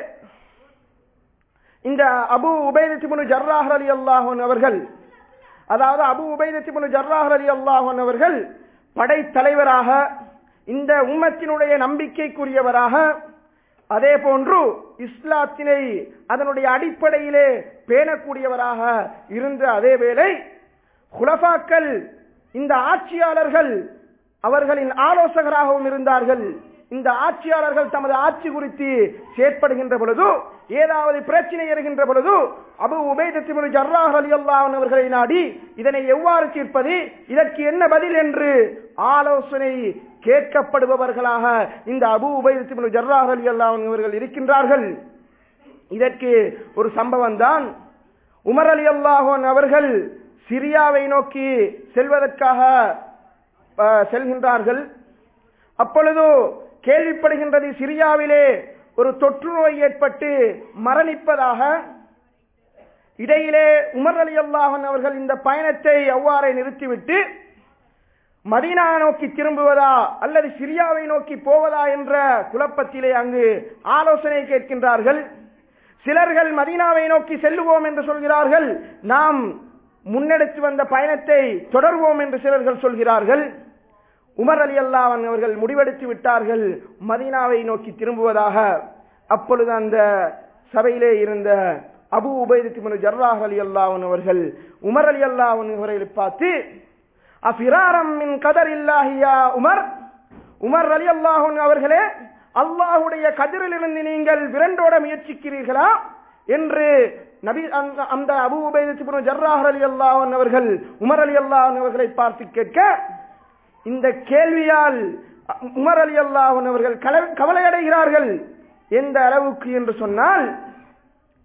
இந்த அபு உபைதத்திபுனு ஜர்ராஹ் அலி அல்லாஹன் அவர்கள் அதாவது அபு உபைதத்திபுனு ஜர்ராஹ் அலி அல்லாஹன் அவர்கள் படைத்தலைவராக இந்த உம்மத்தினுடைய நம்பிக்கைக்குரியவராக அதே போன்று இஸ்லாத்தினை அதனுடைய அடிப்படையிலே பேணக்கூடியவராக இருந்த அதே வேளை குலபாக்கள் இந்த ஆட்சியாளர்கள் அவர்களின் ஆலோசகராகவும் இருந்தார்கள் இந்த ஆட்சியாளர்கள் தமது ஆட்சி குறித்து செயற்படுகின்ற பொழுது ஏதாவது பிரச்சனை இருக்கின்ற பொழுது அபு உபேதத்தின் ஜர்ராஹ் அலி அல்லாஹன் அவர்களை நாடி இதனை எவ்வாறு தீர்ப்பது இதற்கு என்ன பதில் என்று ஆலோசனை கேட்கப்படுபவர்களாக இந்த அபு உபேதத்தின் ஜர்ராஹ் அலி அல்லாஹன் அவர்கள் இருக்கின்றார்கள் இதற்கு ஒரு சம்பவம் தான் உமர் அலி அல்லாஹன் அவர்கள் சிரியாவை நோக்கி செல்வதற்காக செல்கின்றார்கள் அப்பொழுது கேள்விப்படுகின்றது சிரியாவிலே ஒரு தொற்று நோய் ஏற்பட்டு மரணிப்பதாக இடையிலே உமர் அலி அல்லாஹன் அவர்கள் இந்த பயணத்தை அவ்வாறே நிறுத்திவிட்டு மதீனா நோக்கி திரும்புவதா அல்லது சிரியாவை நோக்கி போவதா என்ற குழப்பத்திலே அங்கு ஆலோசனை கேட்கின்றார்கள் சிலர்கள் மதீனாவை நோக்கி செல்லுவோம் என்று சொல்கிறார்கள் நாம் முன்னெடுத்து வந்த பயணத்தை தொடர்வோம் என்று சிலர்கள் சொல்கிறார்கள் உமர் அலி அல்லாவன் அவர்கள் முடிவெடுத்து விட்டார்கள் மதீனாவை நோக்கி திரும்புவதாக அப்பொழுது அந்த சபையிலே இருந்த அபு உபைதுக்கு ஜர்ராஹ் அலி அல்லாவன் அவர்கள் உமர் அலி அல்லாவன் அவர்களை பார்த்து அஃபிராரம் மின் கதர் இல்லாஹியா உமர் உமர் அலி அல்லாஹன் அவர்களே அல்லாஹுடைய கதிரிலிருந்து நீங்கள் விரண்டோட முயற்சிக்கிறீர்களா என்று நபி அந்த அபு உபைது ஜர்ராஹ் அலி அல்லாஹன் அவர்கள் உமர் அலி அல்லாஹன் அவர்களை பார்த்து கேட்க இந்த கேள்வியால் உமர் அலி அல்லாஹன் அவர்கள் கவலையடைகிறார்கள் எந்த அளவுக்கு என்று சொன்னால்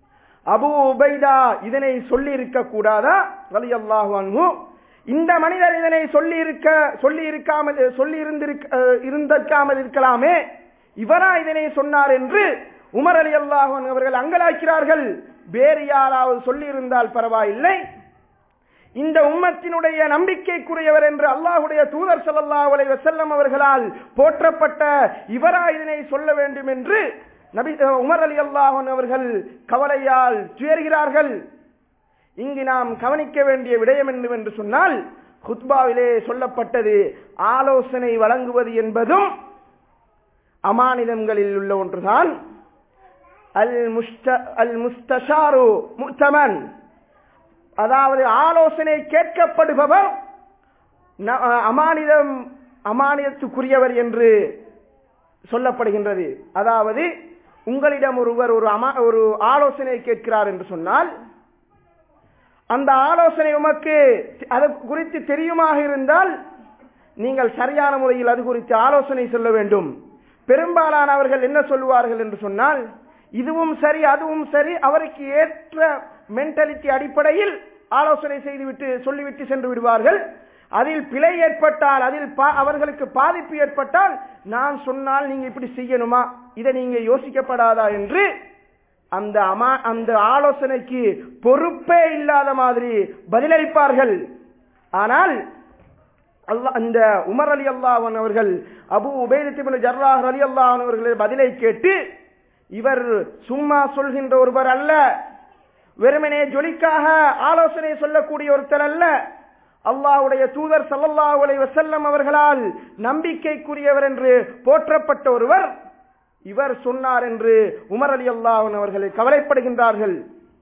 அபு உபைதா இதனை சொல்லி இருக்க கூடாதா ரலி அல்லாஹு இந்த மனிதர் இதனை சொல்லி இருக்க சொல்லி இருக்காமல் சொல்லி இருந்திருக்க இருந்திருக்காமல் இருக்கலாமே இவரா இதனை சொன்னார் என்று உமர் அலி அல்லாஹன் அவர்கள் அங்கலாக்கிறார்கள் வேறு யாராவது சொல்லி இருந்தால் பரவாயில்லை இந்த உம்மத்தினுடைய நம்பிக்கைக்குரியவர் என்று அல்லாஹுடைய தூதர் ஸல்லல்லாஹு அலைஹி வஸல்லம் அவர்களால் போற்றப்பட்ட இவரா இதனை சொல்ல வேண்டும் என்று நபி உமர் அலி அல்லாஹன் அவர்கள் கவலையால் துயர்கிறார்கள் இங்கு நாம் கவனிக்க வேண்டிய விடயம் என்னவென்று சொன்னால் குத்பாவிலே சொல்லப்பட்டது ஆலோசனை வழங்குவது என்பதும் அமானிதங்களில் உள்ள ஒன்றுதான் அல் முஸ்த அல் முஸ்தஷாரு முத்தமன் அதாவது ஆலோசனை கேட்கப்படுபவர் ந- அமானிதம் அமானியத்துக்குரியவர் என்று சொல்லப்படுகின்றது அதாவது உங்களிடம் ஒருவர் ஒரு அமா ஒரு ஆலோசனை கேட்கிறார் என்று சொன்னால் அந்த ஆலோசனை உமக்கு அது குறித்து தெரியுமாக இருந்தால் நீங்கள் சரியான முறையில் அது குறித்து ஆலோசனை சொல்ல வேண்டும் பெரும்பாலானவர்கள் என்ன சொல்லுவார்கள் என்று சொன்னால் இதுவும் சரி அதுவும் சரி அவருக்கு ஏற்ற மென்டாலிட்டி அடிப்படையில் ஆலோசனை செய்துவிட்டு சொல்லிவிட்டு சென்று விடுவார்கள் அதில் பிழை ஏற்பட்டால் அதில் பா- அவர்களுக்கு பாதிப்பு ஏற்பட்டால் நான் சொன்னால் நீங்க இப்படி செய்யணுமா இதை நீங்க யோசிக்கப்படாதா என்று அந்த அமா அந்த ஆலோசனைக்கு பொறுப்பே இல்லாத மாதிரி பதிலளிப்பார்கள் ஆனால் அல்லாஹ் அந்த உமர் அலி அல்லாஹன் அவர்கள் அபு உபேதிபின் ஜர்ராஹ் அலி அல்லாஹன் அவர்கள் பதிலை கேட்டு இவர் சும்மா சொல்கின்ற ஒருவர் அல்ல வெறுமனே ஜொலிக்காக ஆலோசனை சொல்லக்கூடிய ஒருத்தர் அல்ல அல்லாஹ்வுடைய தூதர் ஸல்லல்லாஹு அலைஹி வஸல்லம் அவர்களால் நம்பிக்கைக்குரியவர் என்று போற்றப்பட்ட ஒருவர் இவர் சொன்னார் என்று உமர் அலி அல்லாஹன் அவர்கள் கவலைப்படுகின்றார்கள்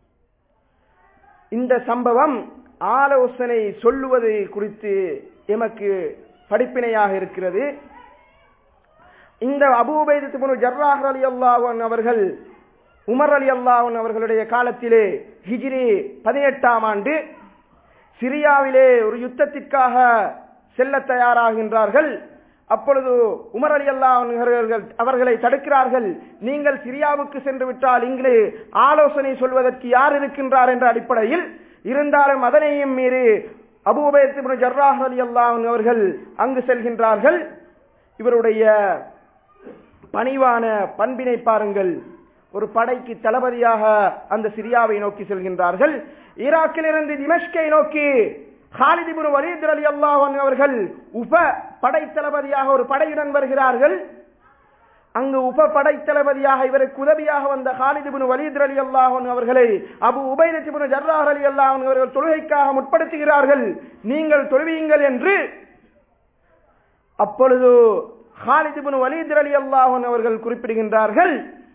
இந்த சம்பவம் ஆலோசனை சொல்லுவது குறித்து எமக்கு படிப்பினையாக இருக்கிறது இந்த அபூபைது ஜர்ராஹ் அலி அல்லாஹன் அவர்கள் உமர் அலி அல்லாஹன் அவர்களுடைய காலத்திலே ஹிஜ்ரி பதினெட்டாம் ஆண்டு சிரியாவிலே ஒரு யுத்தத்திற்காக செல்ல தயாராகின்றார்கள் அப்பொழுது உமர் அலி அல்லாஹர்கள் அவர்களை தடுக்கிறார்கள் நீங்கள் சிரியாவுக்கு சென்று விட்டால் இங்கு ஆலோசனை சொல்வதற்கு யார் இருக்கின்றார் என்ற அடிப்படையில் இருந்தாலும் அதனையும் மீறி அபூபேத் ஜர்ராஹ் அலி அல்லாஹ் அவர்கள் அங்கு செல்கின்றார்கள் இவருடைய பணிவான பண்பினை பாருங்கள் ஒரு படைக்கு தளபதியாக அந்த சிரியாவை நோக்கி செல்கின்றார்கள் ஈராக்கிலிருந்து திமஷ்கை நோக்கி ஹாலித் இப்னு வலீத் ரலியல்லாஹு அன்ஹு அவர்கள் உப படை தளபதியாக ஒரு படையுடன் வருகிறார்கள் அங்கு உப படை தளபதியாக இவருக்கு உதவியாக வந்த ஹாலித் இப்னு வலீத் ரலியல்லாஹு அன்ஹு அவர்களை அபு உபைதத் இப்னு ஜர்ராஹ் ரலியல்லாஹு அன்ஹு அவர்கள் தொழுகைக்காக முற்படுத்துகிறார்கள் நீங்கள் தொழுவீங்கள் என்று அப்பொழுது ஹாலித் இப்னு வலீத் ரலியல்லாஹு அன்ஹு அவர்கள் குறிப்பிடுகின்றார்கள்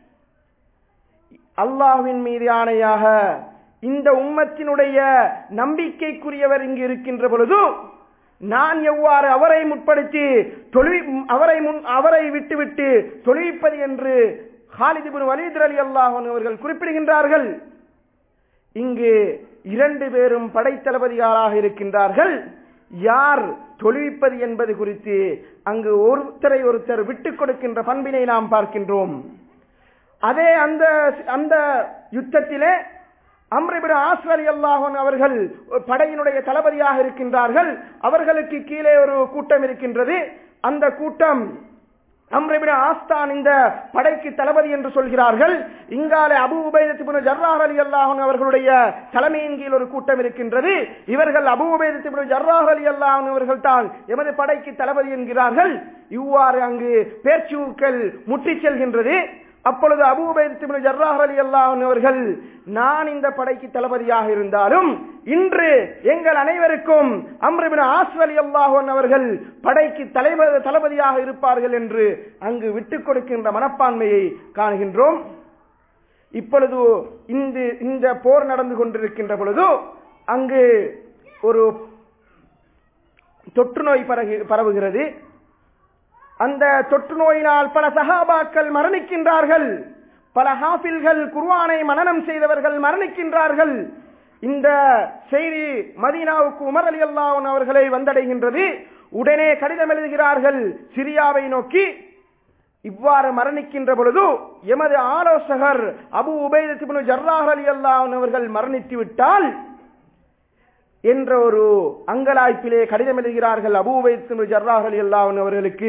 அல்லாஹ்வின் மீது ஆணையாக இந்த உம்மத்தினுடைய நம்பிக்கைக்குரியவர் இங்கு இருக்கின்ற பொழுது நான் எவ்வாறு அவரை முற்படுத்தி தொழுவி அவரை முன் அவரை விட்டுவிட்டு தொழுவிப்பது என்று ஹாலித் இப்னு வலீத் அலி அல்லாஹன் அவர்கள் குறிப்பிடுகின்றார்கள் இங்கு இரண்டு பேரும் படைத்தளபதியாராக இருக்கின்றார்கள் யார் தொழுவிப்பது என்பது குறித்து அங்கு ஒருத்தரை ஒருத்தர் விட்டுக் கொடுக்கின்ற பண்பினை நாம் பார்க்கின்றோம் அதே அந்த அந்த யுத்தத்திலே அம்ரிபின் ஆஸ்வரி அல்லாஹன் அவர்கள் படையினுடைய தளபதியாக இருக்கின்றார்கள் அவர்களுக்கு கீழே ஒரு கூட்டம் இருக்கின்றது அந்த கூட்டம் அம்ரிபின் ஆஸ்தான் இந்த படைக்கு தளபதி என்று சொல்கிறார்கள் இங்காலே அபு உபேதத்திபுன ஜர்ராஹ் அலி அல்லாஹன் அவர்களுடைய தலைமையின் கீழ் ஒரு கூட்டம் இருக்கின்றது இவர்கள் அபு உபேதத்திபுன ஜர்ராஹ் அலி அல்லாஹன் அவர்கள் தான் எமது படைக்கு தளபதி என்கிறார்கள் இவ்வாறு அங்கு பேச்சுக்கள் முற்றிச் செல்கின்றது அப்பொழுது அபூபைத் ஜர்ராஹ் அலி அல்லாஹ் அவர்கள் நான் இந்த படைக்கு தளபதியாக இருந்தாலும் இன்று எங்கள் அனைவருக்கும் அம்ருபின் ஆஸ்வலி அல்லாஹன் அவர்கள் படைக்கு தலைவர் தளபதியாக இருப்பார்கள் என்று அங்கு விட்டுக் கொடுக்கின்ற மனப்பான்மையை காணுகின்றோம் இப்பொழுது இந்த இந்த போர் நடந்து கொண்டிருக்கின்ற பொழுது அங்கு ஒரு தொற்று நோய் பரகு பரவுகிறது அந்த தொற்று நோயினால் பல சஹாபாக்கள் மரணிக்கின்றார்கள் பல ஹாஃபில்கள் குர்வானை மனனம் செய்தவர்கள் மரணிக்கின்றார்கள் இந்த செய்தி மதீனாவுக்கு உமர் அலி அல்லாஹன் அவர்களை வந்தடைகின்றது உடனே கடிதம் எழுதுகிறார்கள் சிரியாவை நோக்கி இவ்வாறு மரணிக்கின்ற பொழுது எமது ஆலோசகர் அபு உபைதத்திபுனு ஜர்ராஹ் அலி அல்லாஹ் அவர்கள் மரணித்து விட்டால் என்ற ஒரு அங்கலாய்ப்பிலே கடிதம் எழுதுகிறார்கள் அபு உபைதத்திபுனு ஜர்ராஹ் அலி அல்லாஹ் அவர்களுக்கு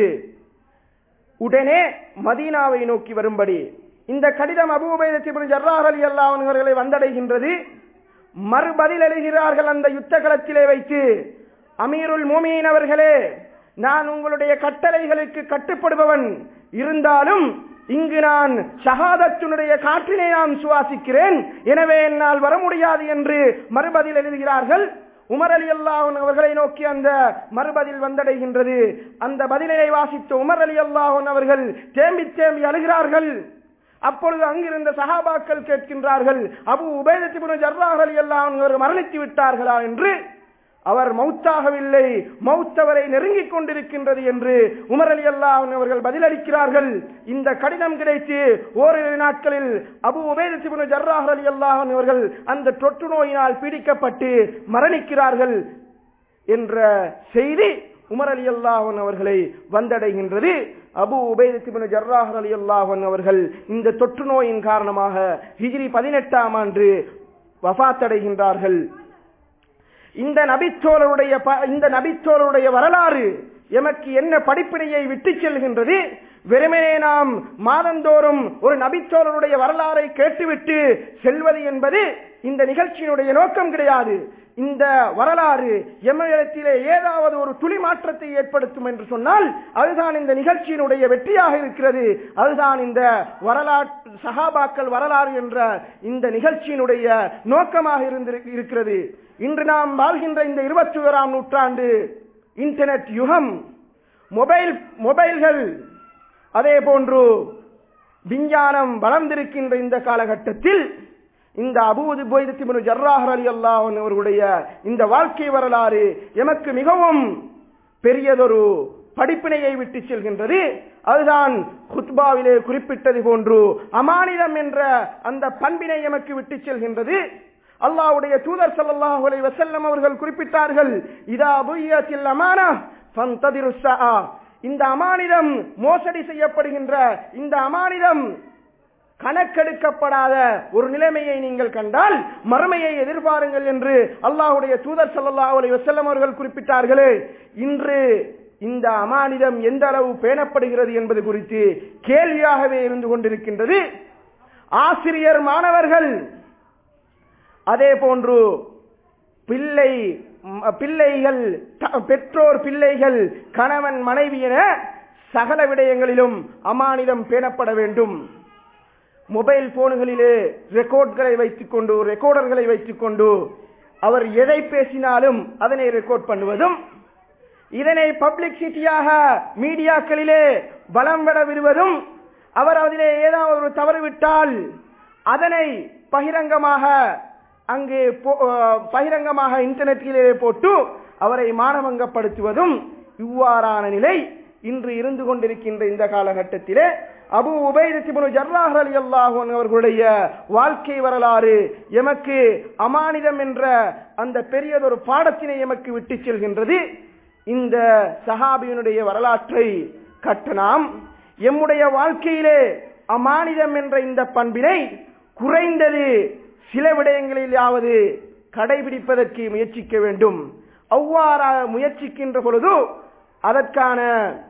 உடனே மதீனாவை நோக்கி வரும்படி இந்த கடிதம் அபு உபைதத்திபுனு ஜர்ராஹ் அலி அல்லாஹ் அவர்களை வந்தடைகின்றது மறுபதில் எழுகிறார்கள் அந்த யுத்த களத்திலே வைத்து அமீருல் மோமியின் அவர்களே நான் உங்களுடைய கட்டளைகளுக்கு கட்டுப்படுபவன் இருந்தாலும் இங்கு நான் ஷஹாதத்தினுடைய காற்றினை நான் சுவாசிக்கிறேன் எனவே என்னால் வர முடியாது என்று மறுபதில் எழுதுகிறார்கள் உமர் அலி அல்லாஹன் அவர்களை நோக்கி அந்த மறுபதில் வந்தடைகின்றது அந்த பதிலை வாசித்த உமர் அலி அல்லாஹன் அவர்கள் தேம்பி தேம்பி அழுகிறார்கள் அப்பொழுது அங்கிருந்த சஹாபாக்கள் கேட்கின்றார்கள் அபு உபேதத்திபுன் ஜர்ராஹ் அலி அல்லாஹன் அவர்கள் மரணித்து விட்டார்களா என்று அவர் மௌத்தாகவில்லை மௌத்தவரை நெருங்கிக் கொண்டிருக்கின்றது என்று உமர் அலி அல்லாஹ் அவர்கள் பதிலளிக்கிறார்கள் இந்த கடிதம் கிடைத்து ஓரிரு நாட்களில் அபு உபேதத்திபுன் ஜர்ராஹ் அலி அல்லாஹ் அவர்கள் அந்த தொற்று நோயினால் பீடிக்கப்பட்டு மரணிக்கிறார்கள் என்ற செய்தி உமர் அலி அல்லாஹன் அவர்களை வந்தடைகின்றது அபு உபைதத்திபின் ஜர்ராஹ் அலி அல்லாஹன் அவர்கள் இந்த தொற்று நோயின் காரணமாக ஹிஜ்ரி பதினெட்டாம் ஆண்டு வஃத்தடைகின்றார்கள் இந்த நபித்தோழருடைய இந்த நபித்தோழருடைய வரலாறு எமக்கு என்ன படிப்பினையை விட்டு செல்கின்றது வெறுமனே நாம் மாதந்தோறும் ஒரு நபித்தோழருடைய வரலாறை கேட்டுவிட்டு செல்வது என்பது இந்த நிகழ்ச்சியினுடைய நோக்கம் கிடையாது இந்த வரலாறு எம்மிடத்திலே ஏதாவது ஒரு துளி மாற்றத்தை ஏற்படுத்தும் என்று சொன்னால் அதுதான் இந்த நிகழ்ச்சியினுடைய வெற்றியாக இருக்கிறது அதுதான் இந்த வரலாற்று சகாபாக்கள் வரலாறு என்ற இந்த நிகழ்ச்சியினுடைய நோக்கமாக இருந்து இருக்கிறது இன்று நாம் வாழ்கின்ற இந்த இருபத்தி ஓராம் நூற்றாண்டு இன்டர்நெட் யுகம் மொபைல் மொபைல்கள் அதே போன்று விஞ்ஞானம் வளர்ந்திருக்கின்ற இந்த காலகட்டத்தில் இந்த அபூது போய்திபுனு ஜர்ராஹர் அலி அல்லாஹன் அவர்களுடைய இந்த வாழ்க்கை வரலாறு எமக்கு மிகவும் பெரியதொரு படிப்பினையை விட்டு செல்கின்றது அதுதான் குத்பாவிலே குறிப்பிட்டது போன்று அமானிதம் என்ற அந்த பண்பினை எமக்கு விட்டு செல்கின்றது அல்லாவுடைய தூதர் சல்லாஹ் அலை வசல்லம் அவர்கள் குறிப்பிட்டார்கள் இதா புய்யத்தில் அமானா ஃபந்ததிரு இந்த அமானிதம் மோசடி செய்யப்படுகின்ற இந்த அமானிதம் கணக்கெடுக்கப்படாத ஒரு நிலைமையை நீங்கள் கண்டால் மறுமையை எதிர்பாருங்கள் என்று அல்லாஹுடைய தூதர் சல்லா அலி வசல்லம் அவர்கள் குறிப்பிட்டார்களே இன்று இந்த அமானிதம் எந்த அளவு பேணப்படுகிறது என்பது குறித்து கேள்வியாகவே இருந்து கொண்டிருக்கின்றது ஆசிரியர் மாணவர்கள் அதே போன்று பிள்ளை பிள்ளைகள் பெற்றோர் பிள்ளைகள் கணவன் மனைவி என சகல விடயங்களிலும் அமானிதம் பேணப்பட வேண்டும் மொபைல் போன்களிலே ரெக்கார்ட்களை வைத்துக் கொண்டு ரெக்கார்டர்களை வைத்துக் கொண்டு அவர் எதை பேசினாலும் அதனை ரெக்கார்ட் பண்ணுவதும் இதனை பப்ளிசிட்டியாக மீடியாக்களிலே வளம் விட விடுவதும் அவர் அதிலே ஏதாவது ஒரு தவறு விட்டால் அதனை பகிரங்கமாக அங்கே பகிரங்கமாக இன்டர்நெட்டிலே போட்டு அவரை மானவங்கப்படுத்துவதும் இவ்வாறான நிலை இன்று இருந்து கொண்டிருக்கின்ற இந்த காலகட்டத்திலே அபு உபைதிபுனு ஜர்ராஹ் அலி அல்லாஹன் அவர்களுடைய வாழ்க்கை வரலாறு எமக்கு அமானிதம் என்ற அந்த பெரியதொரு பாடத்தினை எமக்கு விட்டு செல்கின்றது இந்த சஹாபியினுடைய வரலாற்றை கட்டணாம் எம்முடைய வாழ்க்கையிலே அமானிதம் என்ற இந்த பண்பினை குறைந்தது சில விடயங்களிலாவது கடைபிடிப்பதற்கு முயற்சிக்க வேண்டும் அவ்வாறாக முயற்சிக்கின்ற பொழுது அதற்கான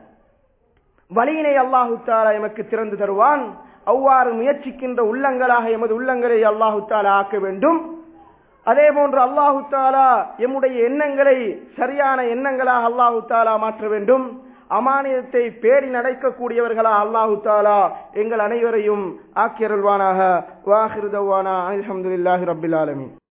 வழியினை அல்லாஹு தாலா எமக்கு திறந்து தருவான் அவ்வாறு முயற்சிக்கின்ற உள்ளங்களாக எமது உள்ளங்களை அல்லாஹு தாலா ஆக்க வேண்டும் அதே போன்று அல்லாஹு தாலா எம்முடைய எண்ணங்களை சரியான எண்ணங்களாக அல்லாஹு தாலா மாற்ற வேண்டும் அமானியத்தை பேரி நடக்கக்கூடியவர்களா அல்லாஹு தாலா எங்கள் அனைவரையும் ஆக்கியருள்வானாக வாஹிருதவானா அலமதுல்லாஹி ரபில் ஆலமி